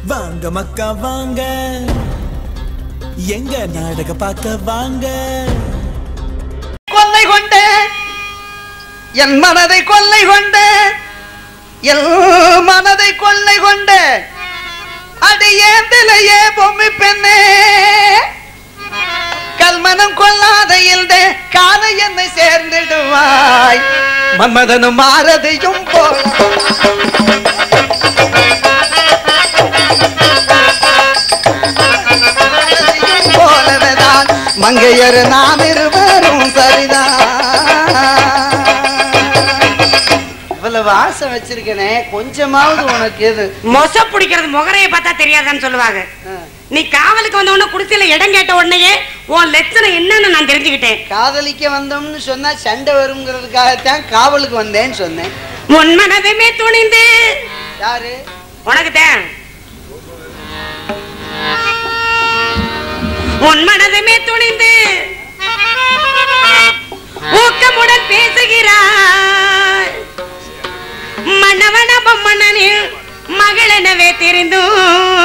வாங்க மக்கா வாங்க எங்க நாடக பார்க்க வாங்க கொள்ளை கொண்ட என் மனதை கொள்ளை கொண்ட என் மனதை கொள்ளை கொண்ட அடியேந்திலையே பொம்மை பெண்ணே கல்மனம் கொள்ளாத இல்ட கால என்னை சேர்ந்திடுவாய் மன்மதனும் மாறதையும் போல போலவேதான் மங்கையர் நாம் இருவரும் சரிதான் இவ்வளவு ஆசை வச்சிருக்கனே கொஞ்சமாவது உனக்கு எது மொச பிடிக்கிறது முகரைய பார்த்தா தெரியாதான்னு சொல்லுவாங்க நீ காவலுக்கு வந்த உடனே குடிசையில இடம் கேட்ட உடனேயே உன் லட்சணம் என்னன்னு நான் தெரிஞ்சுக்கிட்டேன் காதலிக்க வந்தோம்னு சொன்னா சண்டை வருங்கிறதுக்காகத்தான் காவலுக்கு வந்தேன்னு சொன்னேன் உன் மனதுமே துணிந்து யாரு உனக்கு தான் உன் மனதுமே துணிந்து ஊக்கமுடன் பேசுகிறாய் மன்னவன பொம்மனில் மகளெனவே தெரிந்தும்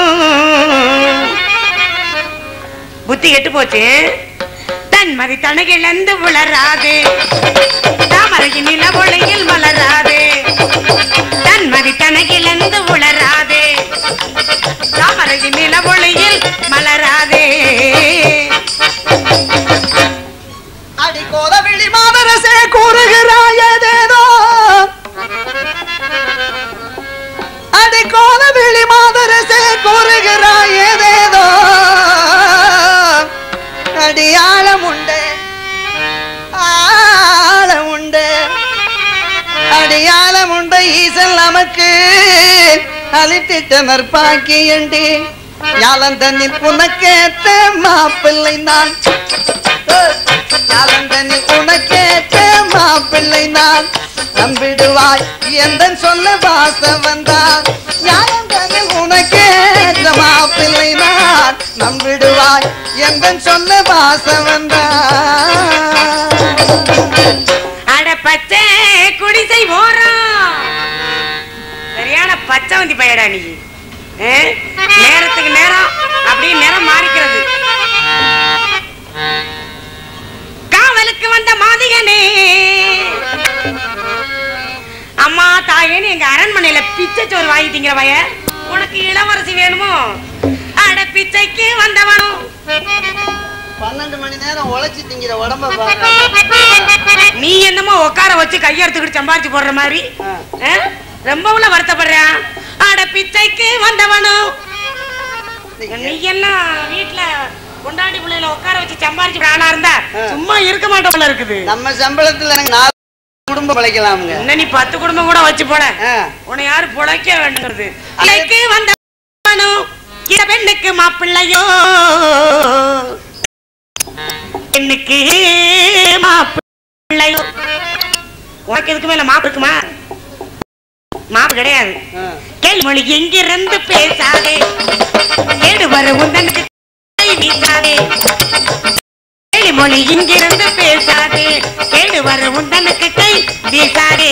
புத்தி கெட்டு போச்சு தன்மதி தனகிழந்து உளராது தாமரையின் நிலவொளையில் மலராது தன்மதி தனகிழந்து உளராது தாமரையின் நிலவொளையில் மலராதே அடி கோதவிழி மாதரசே கூறுகிறாயதேதோ அடி கோதவிழி மாதரசே கூறுகிறாயதேதோ அடி ஆழமுண்டு ஆழமுண்டு அடியாளமுண்ட ஈசன் நமக்கு அழித்திட்ட நற்பாக்கியண்டி ஞாலந்தனில் உனக்கேத்த மாப்பிள்ளை நான் ஞாலந்தனில் உனக்கேத்த மாப்பிள்ளை நான் நம்பிடுவாய் எந்த சொல்ல வாச வந்தான் ஞாலந்தனில் உனக்கேத்த மாப்பிள்ளை நான் நம்பிடுவாய் எந்த சொல்ல வாச வந்தான் அட பச்சை குடிசை ஓரம் சரியான பச்சை வந்தி பையடா நீ ஆ? நேரத்துக்கு நேரம் அப்படியே நிறம் மாறிக்கிறது காவலுக்கு வந்த மாதிகனே அம்மா தாயேன்னு எங்க அரண்மனையில பிச்சை சோறு வாங்கி திங்கிற வய உனக்கு இளவரசி வேணுமோ அட பிச்சைக்கு வந்தவனும் பன்னெண்டு மணி நேரம் உழைச்சி திங்கிற உடம்ப பாரு நீ என்னமோ உட்கார வச்சு கையெடுத்துக்கிட்டு சம்பாரிச்சு போடுற மாதிரி ஆ. ஆ? ரொம்ப உள்ள வருத்தப்படுறான் அட பிச்சைக்கு வந்தவனும் நீ எல்லாம் வீட்டுல கொண்டாடி பிள்ளைல உட்கார வச்சு சம்பாரிச்சு ஆனா இருந்தா ஆ. சும்மா இருக்க மாட்டோம் போல இருக்குது நம்ம சம்பளத்துல எனக்கு நாலு குடும்பம் பிழைக்கலாமுங்க இன்னும் நீ பத்து குடும்பம் கூட வச்சு போல ஆ. உன்னை யாரு பொழைக்க வேண்டுங்கிறது பிள்ளைக்கு வந்தவனும் இந்த பெண்ணுக்கு மாப்பிள்ளையோ பெண்ணுக்கு மாப்பிள்ளையோ உனக்கு எதுக்கு மேல மாப்பு இருக்குமா மாப்பு கிடையாது ஆ. கேள்மொழி எங்கிருந்து பேசாதே கேடு வர உந்தனுக்கு கை வீசாதே கேள்மொழி இங்கிருந்து பேசாதே கேடு வர உந்தனுக்கு கை வீசாதே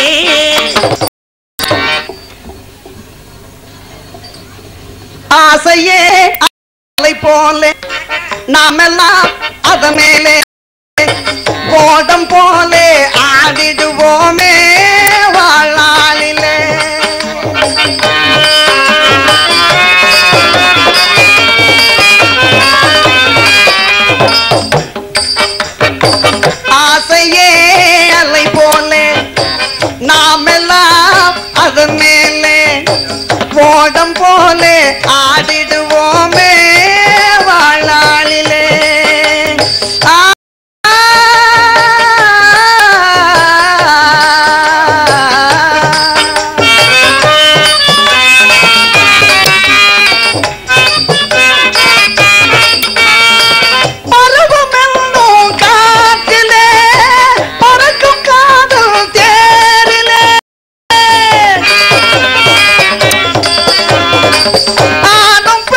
ஆசையே அலை போல நாமெல்லாம் அத மேலே ஓடம் போலே ஆடிடுவோமே வாழ்நாளிலே ஆசையே அலை போலே நாமெல்லாம் அது மேலே ஓடம் போலே ஆடிடுவோமே வாழ்நாளிலே ஆ பருவமென்னும் காற்றிலே பறக்கும் காதல் தேரிலே ஆணும்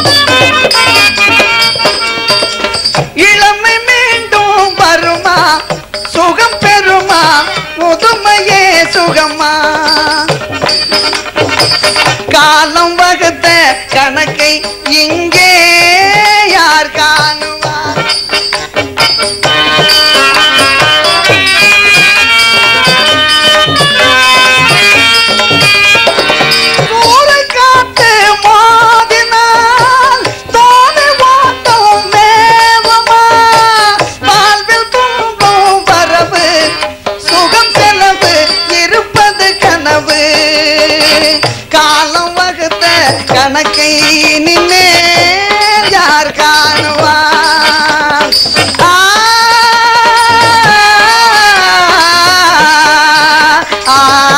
இளமை மீண்டும் வருமா சுகம் பெறுமா முதுமையே சுகமா காலம் வகுத்த கணக்கை இங்கே யார் காணுவார் சூறைக்காற்று மோதினால் தோணி ஓட்டம் மேவுமா? வாழ்வில் துன்பம் வரவு, சுகம் செலவு, இருப்பது கனவு. காலம் வகுத்த கணக்கை இனிமேல் யார் காணுவார் ஆ, ஆ,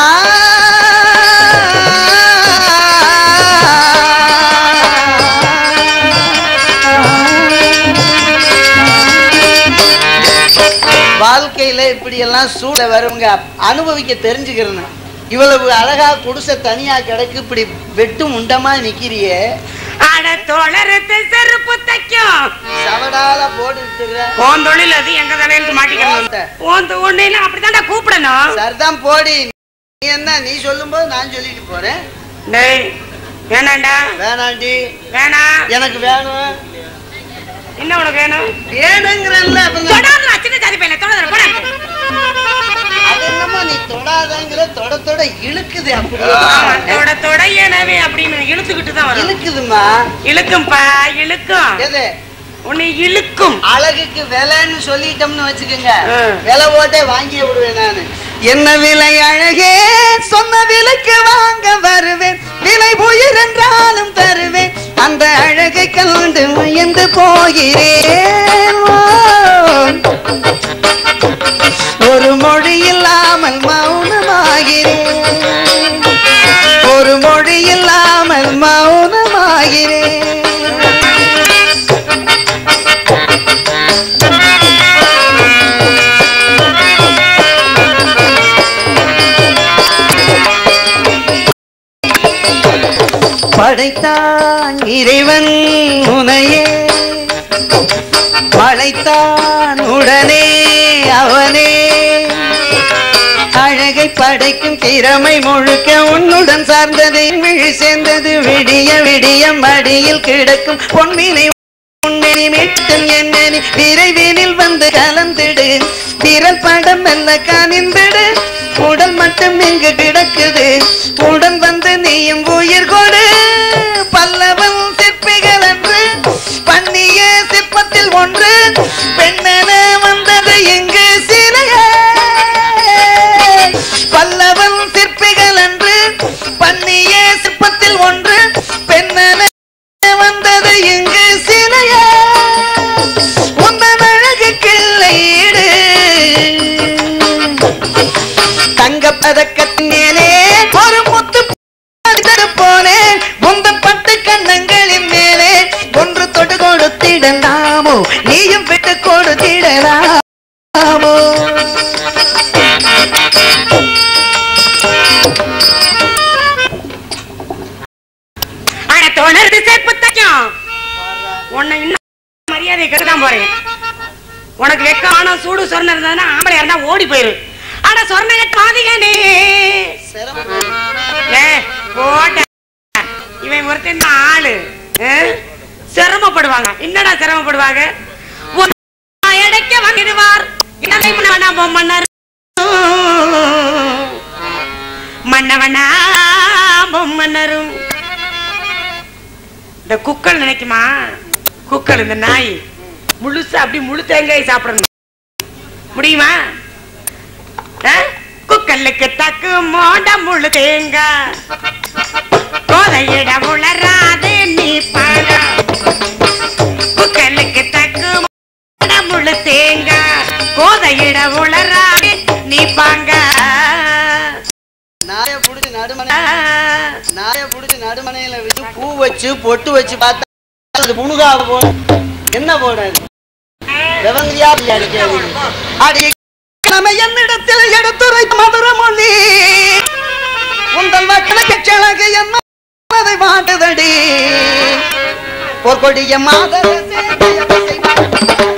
வாழ்க்கையில இப்படி எல்லாம் சூழ வருவங்க அனுபவிக்க தெரிஞ்சுக்கிறேன் இவ்வளவு அழகா குடிசை தனியா கிடக்கு இப்படி வெட்டு முண்டமா நிக்கிறியே அட தோழரத்தை செருப்பு தைக்கும் சவடால போட்டுக்கிட்டு உன் தொழில் அது எங்க தலையில மாட்டிக்கணும் உன் தொழில அப்படித்தான்டா கூப்பிடணும் சரிதான் போடி நீ என்ன நீ சொல்லும்போது நான் சொல்லிட்டு போறேன் டேய் வேணாண்டா வேணாண்டி வேணாம் எனக்கு வேணும் என்ன உனக்கு வேணும் வேணுங்கிறல்ல அப்புறம் நான் தொடர்ந்து சின்ன ஜாதி பையல தொடர்ந்து போட அது என்னமோ நீ தொடாதங்கிற தொட தொட இழுக்குது அப்படி தொட தொட எனவே அப்படின்னு இழுத்துக்கிட்டு தான் வரும் இழுக்குதுமா இழுக்கும்பா இழுக்கும் எது உன்னை இழுக்கும் அழகுக்கு விலைன்னு சொல்லிட்டோம்னு வச்சுக்கோங்க ஆ. விலை ஓட்டே வாங்கி விடுவேன் நானு என்ன விலை அழகே சொன்ன விலைக்கு வாங்க வருவேன் விலை உயிர் என்றாலும் தருவேன் அந்த அழகை கண்டு உயர்ந்து போகிறேன் ஓ. ஒரு மொழி இல்லாமல் மௌனமாகிறேன் ஒரு மொழி இல்லாமல் மௌனமாகிறேன் படைத்தான் இறைவன் உனையே படைத்தான் உடனே அவனே அழகை படைக்கும் திறமை முழுக்க உன்னுடன் சார்ந்தது விழி சேர்ந்தது விடிய விடிய மடியில் கிடக்கும் பொன்வினை உன்னெனி மீட்டும் என்னெனி விரைவினில் வந்து கலந்திடு விரல் படம் மெல்ல கனிந்திடு உடல் மட்டும் இங்கு கிடக்குது உடன் வந்து நீயும் உயிர் கொடு பல்லவன் சிற்பிகள் என்று பண்ணிய சிற்பத்தில் ஒன்று பெண்ணென வந்தது இங்கு சிலையே பல்லவன் சிற்பிகள் என்று பண்ணிய சிற்பத்தில் ஒன்று பெண்ணென வந்தது இங்கு சிலையே உந்தன் அழகு கிள்ளையீடு தங்க பதக்கத்தின் மேலே ஒரு முத்து பதித்தது போலே உந்தன் பட்டு கண்ணங்களின் மேலே ஒன்று தொட்டு கொடுத்திடலாமோ நீயும் விட்டு கொடுத்திடலாமோ அட தொடர்ந்து செருப்பு தைக்கும் உன்னை இன்னும் மரியாதை கெடுதான் போறேன் உனக்கு வெக்க ஆனா சூடு சொரணை இருந்ததுன்னா ஆம்பளை இருந்தா ஓடி போயிரு அட சொரணை கட்டு மாதிகனே ஏ போட்ட இவன் ஒருத்தன் தான் ஆளு ஆ? சிரமப்படுவாங்க என்னடா சிரமப்படுவாங்க ஒரு எடைக்க வாங்கிடுவார் இடனை மன்னவனா பொம்மன்னர் மன்னவனா பொம்மன்னரும் இந்த குக்கல் நினைக்குமா குக்கல் இந்த நாய் முழுசா அப்படி முழு தேங்காய் சாப்பிடணும் முடியுமா ஆ? குக்கலுக்கு தக்கு மோட முழு தேங்காய் கோதையிட உளராது நீ பாட குக்கலுக்கு தக்கு மோட முழு தேங்காய் கோதையிட உளராது நீ பாங்க நாய புடிச்சு நடுமனை நாய புடிச்சு நடுமனையில வச்சு பூ வச்சு பொட்டு வச்சு பார்த்தா அது முனுகாக போடும் என்ன போடாது விவங்கியா அடிக்காது அடி நம்ம என்னிடத்தில் எடுத்துரை மதுர மொழி உங்கள் மக்களுக்கு கிழக்கு என்ன அதை மாட்டுதடி பொற்கொடிய மாதர சேவையவர் செய்வார்.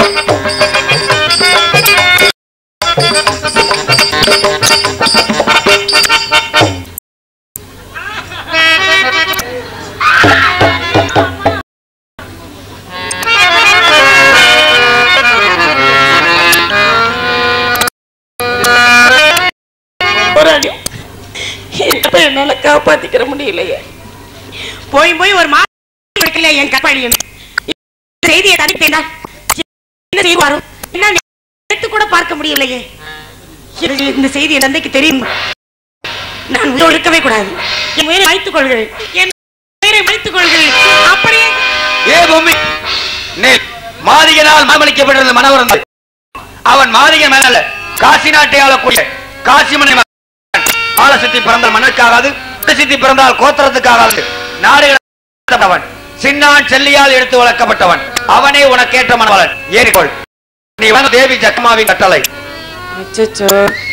போராடியும் அப்ப என்னால காப்பாத்திக்கிற முடியலையே போய் போய் ஒரு மாதம் வைக்கல என் கப்பாளியன் செய்தியை தனித்தேண்டா என்ன செய்வாரோ என்ன எடுத்து கூட பார்க்க முடியலையே எனக்கு இந்த செய்தி என் தந்தைக்கு தெரியும் நான் உயிரோடு இருக்கவே கூடாது என் உயிரை வைத்துக் கொள்கிறேன் என் உயிரை வைத்துக் கொள்கிறேன் அப்படியே ஏ பொம்மி நீ மாதிகனால் மரமளிக்கப்பட்டிருந்த மனவரன் அவன் மாதிகன் மேல காசி நாட்டை ஆளக்கூடிய காசிமனை மகன். ஆலசித்தி பிறந்தால் மன்னருக்காகாது சித்தி பிறந்தால் கோத்திரத்துக்காகாது நாடுகள் சின்னான் செல்லியால் எடுத்து வளர்க்கப்பட்டவன் அவனே உனக்கேற்ற மனவளன் ஏறிக்கொள் நீ வந்து தேவி ஜக்கமாவின் கட்டளை அச்சோ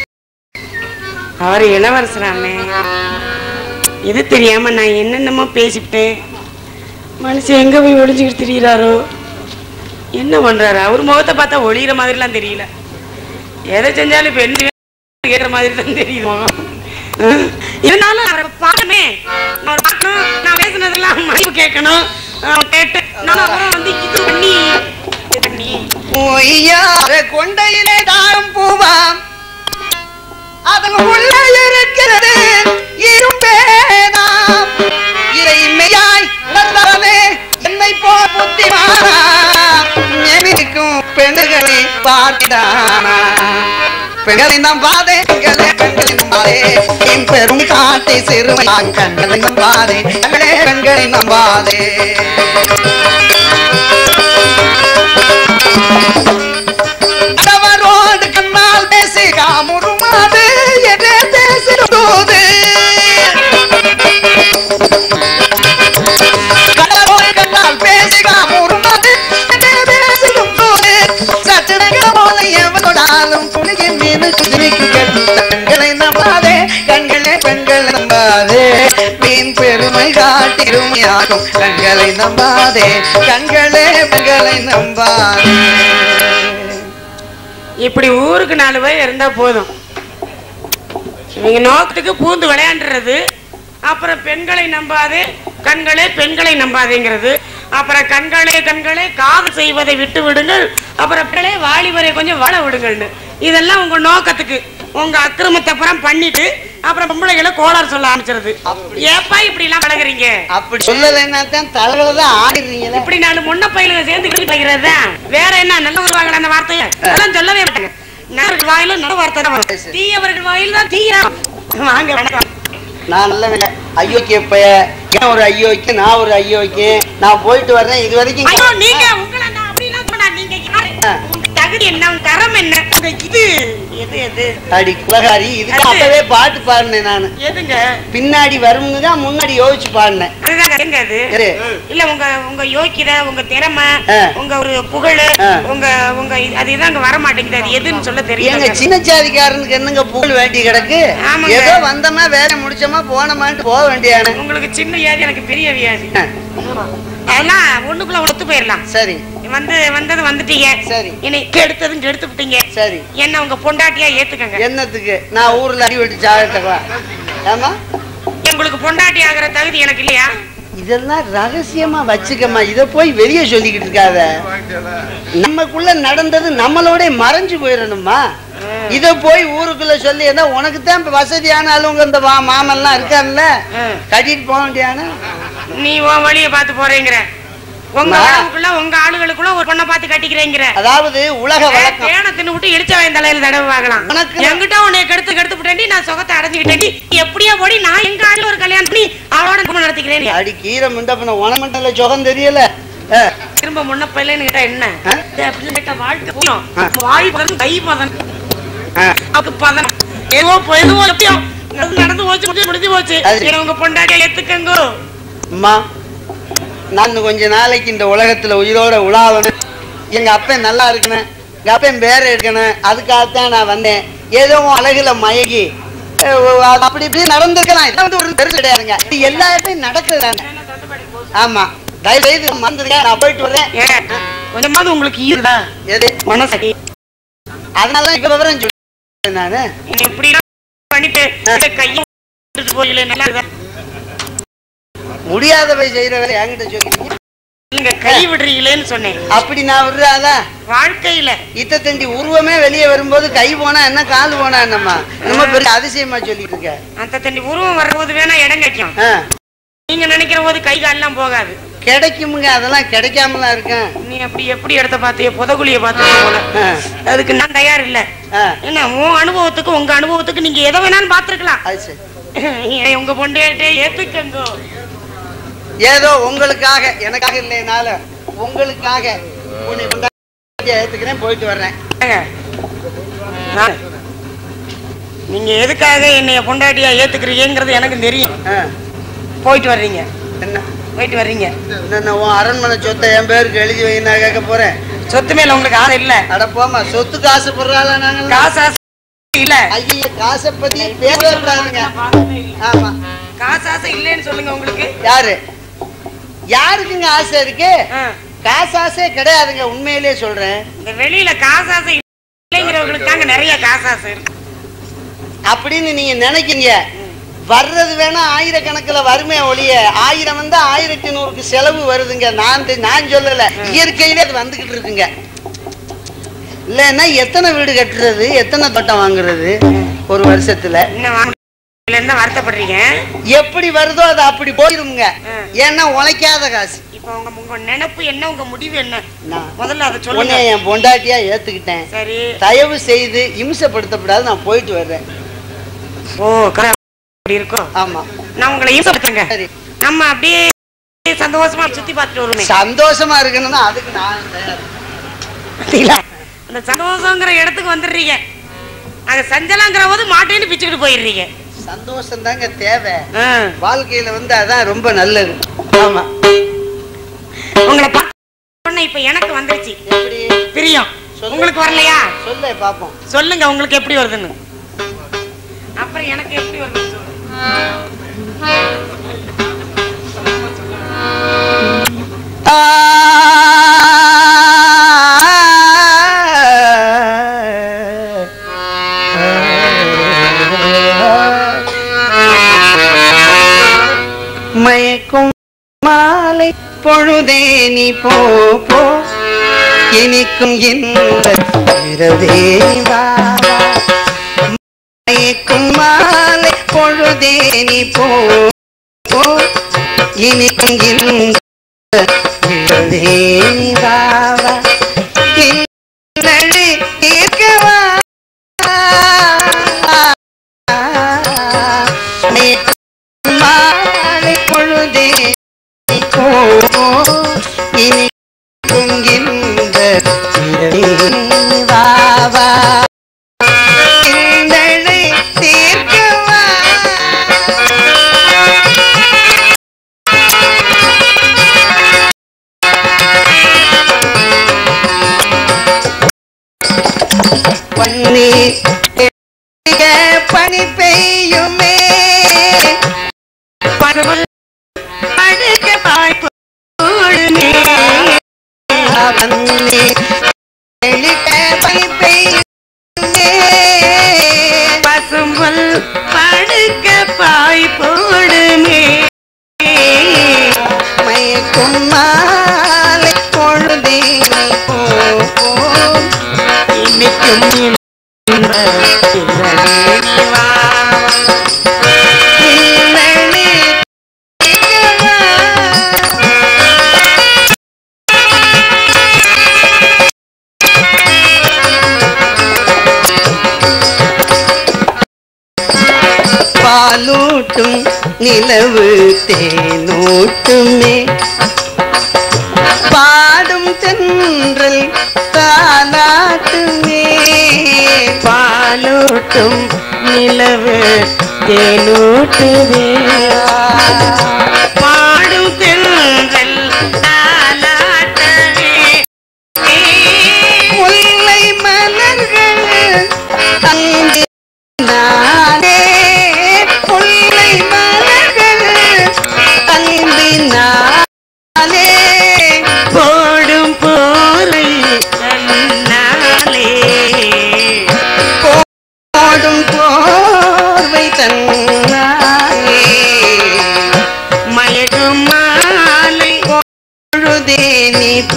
அவர் இளவரசராமே இது தெரியாம நான் என்னென்னமோ பேசிவிட்டேன் மனுஷன் எங்க போய் ஒளிஞ்சுக்கிட்டு திரியிறாரோ என்ன பண்றாரு அவர் முகத்தை பார்த்தா ஒளிகிற மாதிரிலாம் தெரியல எதை செஞ்சாலும் இப்ப என்ன கேட்குற மாதிரி தான் தெரியுமா ஹம். இருந்தாலும் அவரை பார்க்கணுமே அவரை பார்க்கணும் நான் பேசுனதெல்லாம் மன்னிப்பு கேட்கணும் அவன் கேட்டு நான் அவரை வந்து இது பண்ணி இது பண்ணி பொய்யார கொண்டையிலே தாரும் பூவாம் அதன் உள்ள இருக்கிறது இரும்பேதாம் இறைமையாய் உணர்ந்தவனே என்னை போ புத்திமானா எமிக்கும் பெண்களை பார்த்தானா பெண்களை நம்பாதே பெண்களே பெண்களை நம்பாதே என் பெரும் காட்டை சிறுமையான் கண்களை நம்பாதே பெண்களே பெண்களை நம்பாதே கணவரோடு கண்ணால் பேசி காமுறுமாது எதே பேசிடும்போது கணவரோடு கண்ணால் பேசி காமுறுமாது எதே பேசிடும்போது சட்டனக போல எவனோடாலும் புனித மீனுக்கு திரிக்கு கண்களை நம்பாதே கண்களே பெண்களை நம்பாதே மீன் பெருமை காட்டிருமையாகும் கண்களை நம்பாதே கண்களே பெண்களை நம்பாதே இப்படி ஊருக்கு நாலு பேர் இருந்தா போதும் இவங்க நோக்கத்துக்கு பூந்து விளையாண்டுறது அப்புறம் பெண்களை நம்பாதே கண்களே பெண்களை நம்பாதேங்கிறது அப்புறம் கண்களே கண்களே காதல் செய்வதை விட்டு விடுங்கள் அப்புறம் பெண்களே வாலிபரை கொஞ்சம் வாழ விடுங்கள்னு இதெல்லாம் உங்க நோக்கத்துக்கு உங்க அக்கிரமத்தை அப்புறம் பண்ணிட்டு அப்புறம் பொம்பளைகளை கோளாறு சொல்ல ஆரம்பிச்சிருது ஏப்பா இப்படி எல்லாம் பழகுறீங்க அப்படி சொல்லலைன்னா தான் தலைகளை தான் ஆடிடுறீங்களே இப்படி நாலு முன்ன பயிலுங்க சேர்ந்து கிளி பைக்கிறது வேற என்ன நல்ல வருவாங்க அந்த வார்த்தையை அதெல்லாம் சொல்லவே மாட்டாங்க நல்லவர்கள் வாயில நல்ல வார்த்தை தான் வரும் தீயவர்கள் வாயில் தான் தீய வாங்க வணக்கம் நான் நல்ல ஐயோக்கிய பைய ஏன் ஒரு ஐயோக்கிய நான் ஒரு ஐயோக்கிய நான் போயிட்டு வர்றேன் இது வரைக்கும் ஐயோ நீங்க உங்களை நான் அப்படிலாம் சொன்னா நீங்க யாரு உங்க தகுதி என்ன உங்க தரம் என்ன உங்க இது எது எது அடி குலகாரி இதுக்கு அது- அப்பவே பாட்டு பாடினேன் நான் எதுங்க பின்னாடி வரும்னு தான் முன்னாடி யோசிச்சு பாடினேன் அதுதான் எங்க அது சரி. இல்ல உங்க உங்க யோக்கியதை உங்க திறமை ஆ. உங்க ஒரு புகழ் ஆ. உங்க உங்க இது- அது இதான் அங்க வர மாட்டேங்குது அது எதுன்னு சொல்ல எங்க தெரியல சின்ன ஜாதிக்காரனுக்கு என்னங்க புகழ் வேண்டி கிடக்கு ஆமாங்க. ஏதோ வந்தோமா வேலை முடிச்சோமா போனோமான்ட்டு போக வேண்டியானு உங்களுக்கு சின்ன வியாதி எனக்கு பெரிய வியாதி ஆ, அதெல்லாம் ஒண்ணுக்குள்ள ஒத்து போயிடலாம் சரி வந்து வந்தது வந்துட்டீங்க சரி. இனி கெடுத்ததும் கெடுத்து விட்டீங்க சரி என்ன உங்க பொண்டாட்டியா ஏத்துக்கங்க என்னத்துக்கு நான் ஊர்ல அடி வெட்டி சாகட்டவா ஆமா உங்களுக்கு பொண்டாட்டி ஆகிற தகுதி எனக்கு இல்லையா இதெல்லாம் ரகசியமா வச்சுக்கம்மா இத போய் வெளியே சொல்லிக்கிட்டு இருக்காத நமக்குள்ள நடந்தது நம்மளோட மறைஞ்சு போயிடணுமா இத போய் ஊருக்குள்ள சொல்லி என்ன உனக்கு தான் இப்ப வசதியான ஆளுங்க இந்த வா மாமெல்லாம் இருக்கான்ல ம். கட்டிட்டு போக வேண்டியான நீ உன் வழியை பார்த்து போறேங்கிற உங்க நான்- உடம்புக்குள்ள உங்க ஆளுகளுக்குள்ள ஒரு பொண்ணை பார்த்து கட்டிக்கிறேங்கிற அதாவது உலக வழக்கம் தேனை தின்னு விட்டு இடிச்ச வயன் தலையில தடவை வாங்கலாம் உனக்கு- என்கிட்ட உன்னை கெடுத்து கெடுத்து விட்டேன்டி நான் சுகத்தை அடைஞ்சுக்கிட்டேன் எப்படியா போடி நான் எங்க ஆளு ஒரு கல்யாணம் பண்ணி அவளோட குடும்பம் நடத்திக்கிறேன் அடி கீரை முண்டப்பன உனமண்டல சுகம் தெரியல ஆ, திரும்ப முன்ன பையலன்னு கேட்டா என்ன ஆ? இது அப்படின்னு கேட்டா வாழ்க்கை போயிடும் ஆ. வாய் பதம் கை பதம் ஆ. அதுக்கு பதம் ஏதோ போ- எதுவோ எப்படியோ அது நடந்து போச்சு முடிஞ்சு முடிஞ்சு போச்சு அது- என்ன உங்க பொண்டாட்டியை ஏத்துக்கங்கோ அம்மா நான் இன்னும் கொஞ்ச நாளைக்கு இந்த உலகத்துல உயிரோட உலாவணும் எங்க அப்பன் நல்லா இருக்கணும் எங்க அப்பன் பேர இருக்கணும் அதுக்காகத்தான் நான் வந்தேன் ஏதோ உன் அழகுல மயங்கி அஹ், அது அப்படி இப்படி நடந்திருக்கலாம் இதெல்லாம் வந்து ஒரு பெருசு கிடையாதுங்க இது எல்லா இடத்தையும் நடக்குது ஆமா தயவு செய்து மறந்துருங்க நான் போயிட்டு வரேன் ஏன் கொஞ்சமாவது உங்களுக்கு ஈருடா எது மனசடி அதனால தான் இப்ப விவரம் சொல்றேன் நானு இப்படி பண்ணிட்டு கையை விட்டுட்டு போயில நல்லா இருக்கா? முடியாதவை செய்யற வேலை என்கிட்ட சொல்லிட்டீங்க நீங்க கை விடுறீங்களேன்னு சொன்னேன் அப்படி நான் விடுறாதா வாழ்க்கையில இத்த தண்டி உருவமே வெளியே வரும்போது கை போனா என்ன கால் போனா என்னம்மா நம்ம பெரிய அதிசயமா சொல்லிட்டு இருக்க அந்த தண்ணி உருவம் வரும்போது வேணா இடம் கிடைக்கும் ஆ, நீங்க நினைக்கிற போது கை கால்லாம் போகாது கிடைக்குமுங்க அதெல்லாம் கிடைக்காமலாம் இருக்கேன் நீ அப்படி எப்படி இடத்த பார்த்திய புதகுலிய பார்த்து போல ஆ, அதுக்கு நான் தயார் இல்ல ஆ, என்ன உன் அனுபவத்துக்கு உங்க அனுபவத்துக்கு நீங்க எதை வேணாலும் பார்த்திருக்கலாம் அது சரி ஏன் உங்க பொண்டையாட்டே ஏத்துக்கங்கோ ஏதோ உங்களுக்காக எனக்காக இல்லைனால உங்களுக்காக உன்னை கொண்டாடி ஏத்துக்கிறேன் போயிட்டு வர்றேன் ஏங்க, நான் நீங்க எதுக்காக என்னைய பொண்டாட்டியா ஏத்துக்கிறீங்கிறது எனக்கு தெரியும் ஆ, போயிட்டு வர்றீங்க என்ன போயிட்டு வர்றீங்க என்ன உன் அரண்மனை சொத்தை என் பேருக்கு எழுதி வை நான் கேட்க போறேன் சொத்து மேல உங்களுக்கு ஆசை இல்ல அட போமா சொத்துக்கு ஆசைப்படுறாள நாங்க காசு ஆசை இல்ல ஐய காசை பத்தி பேசக்கூடாதுங்க ஆமா காசு ஆசை இல்லைன்னு சொல்லுங்க உங்களுக்கு யாரு யாருக்குங்க ஆசை இருக்கு ஆ. காசு ஆசை கிடையாதுங்க உண்மையிலேயே சொல்றேன் இந்த வெளியில காசு ஆசை இல்லைங்கிறவங்களுக்கு தாங்க நிறைய காசு ஆசை இருக்கு அப்படின்னு நீங்க நினைக்கீங்க வர்றது வேணா ஆயிரக்கணக்குல வருமே ஒழிய ஆயிரம் வந்து ஆயிரத்தி நூறுக்கு செலவு வருதுங்க நான் தெ- நான் சொல்லல இயற்கையிலே அது வந்துகிட்டு இருக்குங்க இல்லைன்னா எத்தனை வீடு கட்டுறது எத்தனை தோட்டம் வாங்குறது ஒரு வருஷத்துல இன்னும் வாங்க இருந்தா வருத்தப்படுறீங்க எப்படி வருதோ அது அப்படி போயிருமுங்க ஆ. ஏன்னா உழைக்காத காசு இப்போ உங்க உங்க நினைப்பு என்ன உங்க முடிவு என்ன நான் முதல்ல அதை உன்னை சொல்லுங்க என் பொண்டாட்டியா ஏத்துக்கிட்டேன் சரி தயவு செய்து இம்சப்படுத்தப்படாது நான் போயிட்டு வர்றேன் ஓ கரை அப்படி இருக்கோ ஆமா நான் உங்களை ஈசப்படுத்துங்க சரி நம்ம அப்படியே சந்தோஷமா சுத்தி பார்த்துட்டு வருமே சந்தோஷமா இருக்கணும்னா அதுக்கு நான் தயார். பாத்தீங்களா? அந்த சந்தோஷங்கிற இடத்துக்கு வந்துடுறீங்க அங்க சஞ்சலங்கிற போது மாட்டேன்னு பிச்சுக்கிட்டு போயிடுறீங்க சந்தோஷம் தாங்க தேவை ஆ. வாழ்க்கையில வந்து அதான் ரொம்ப நல்லது ஆமா உங்களை பார்த்த இப்ப எனக்கு வந்துருச்சு எப்படி பிரியம் சொல்லு. உங்களுக்கு வரலையா சொல்ல பாப்போம் சொல்லுங்க உங்களுக்கு எப்படி வருதுன்னு அப்புறம் எனக்கு எப்படி வருதுன்னு சொல்லுங்க மயக்கும் மாலை பொழுதே நீ போ போ இனிக்கும் இந்த இரவே நீ வா வா. மயக்கும் மாலை பொழுதே நீ போ போ இனிக்கும் இந்த இரவே நீ வா வா. இன்னழி தீர்க்கவா மயக்கும் மாலை பொழுதே நீ போ இனி குங்கின்ற இரவே வா வா இந்தளை தீர்க்கவா பன்னி பனி பெய்யுமே பருவல் அழுக வாய்ப்பு கூடுமே. அவன்னி தெளிக்க பனி பெய்யுமே பசும்புல் படுக்க பாய் போடுமே மயக்கும் மாலை பொழுதே நீ போ போ. இன்னைக்கும் இன்ப இரவே வா. இன்னழி தீர்க்கவா. பாலூட்டும் நிலவு தேனூட்டுமே பாடும் தென்றல் தாலாட்டுமே பாலூட்டும் நிலவு தேனூட்டுவே பாடும் தென்றல் தாலாட்டவே முல்லை மலர்கள் அங்கு நானே முல்லை மலர்கள் அன்பினாலே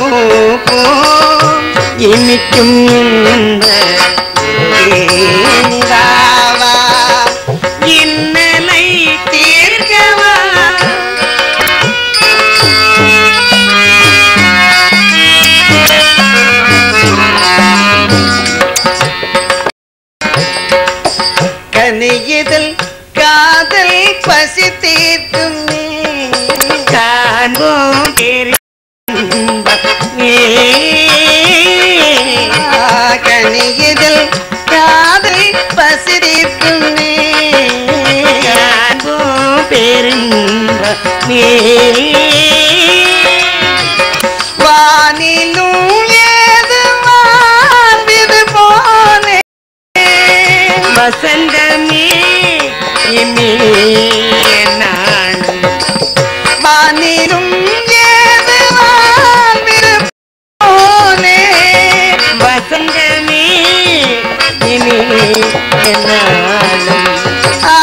பூ இனிக்கும் இன்ப தேனிதாவா இன்னலை தீர்க்கவா கனியுதல் காதல் பசி தீர்க்கும் நீ. காண்போம் பேரின்பமே. கனியுதல் காதல் பசி தீர்க்கும் நீ. காண்போம் பேரின்பமே. வானிலும் ஏது வாழ்வது போலே வசந்தமே இனி நாளும் வானிலும் ஏது வாழ்வது போலே வசந்தமே இனி நாளும் ஆ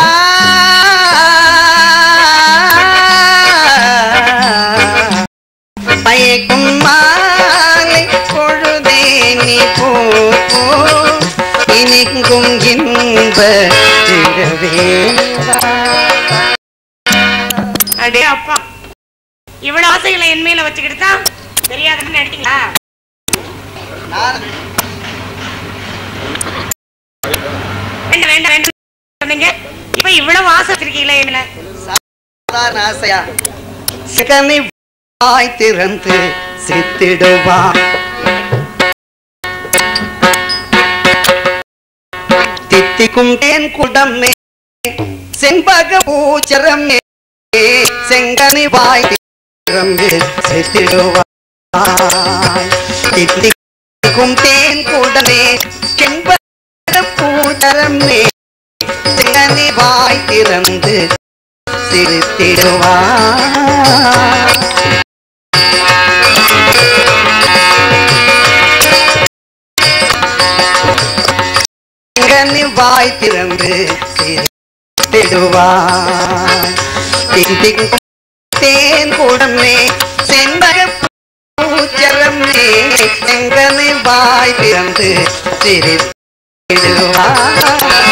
பயக்கும் மாலை பொழுதே நீ போ போ. இனிக்கும் இன்ப இரவேவா. அடே அப்பா இவ்வளவு ஆசைகளை என் மேல வச்சுக்கிட்டு தான் தெரியாதுன்னு நினைச்சீங்களா வேண்டாம் வேண்டாம் வேண்டாம் சொன்னீங்க இப்ப இவ்வளவு ஆசை வச்சிருக்கீங்களே என்ன சாதாரண ஆசையா சிகனி வாய் திறந்து சித்திடுவான் தித்திக்கும் தேன் குடமே செண்பக பூச்சரமே செங்கனி வாய் திறந்து சித்திடுவாய் தித்திக்கும் தேன் குடமே செண்பக பூச்சரமே செங்கனி வாய் திறந்து சிரித்திடுவார் கண்ணி வாய் திறந்து சிரித்திடுவார் திங் திங் தேன் கூடமே செண்பக பூச்சரமே செங்கனி வாய் திறந்து சிரித்திடுவார்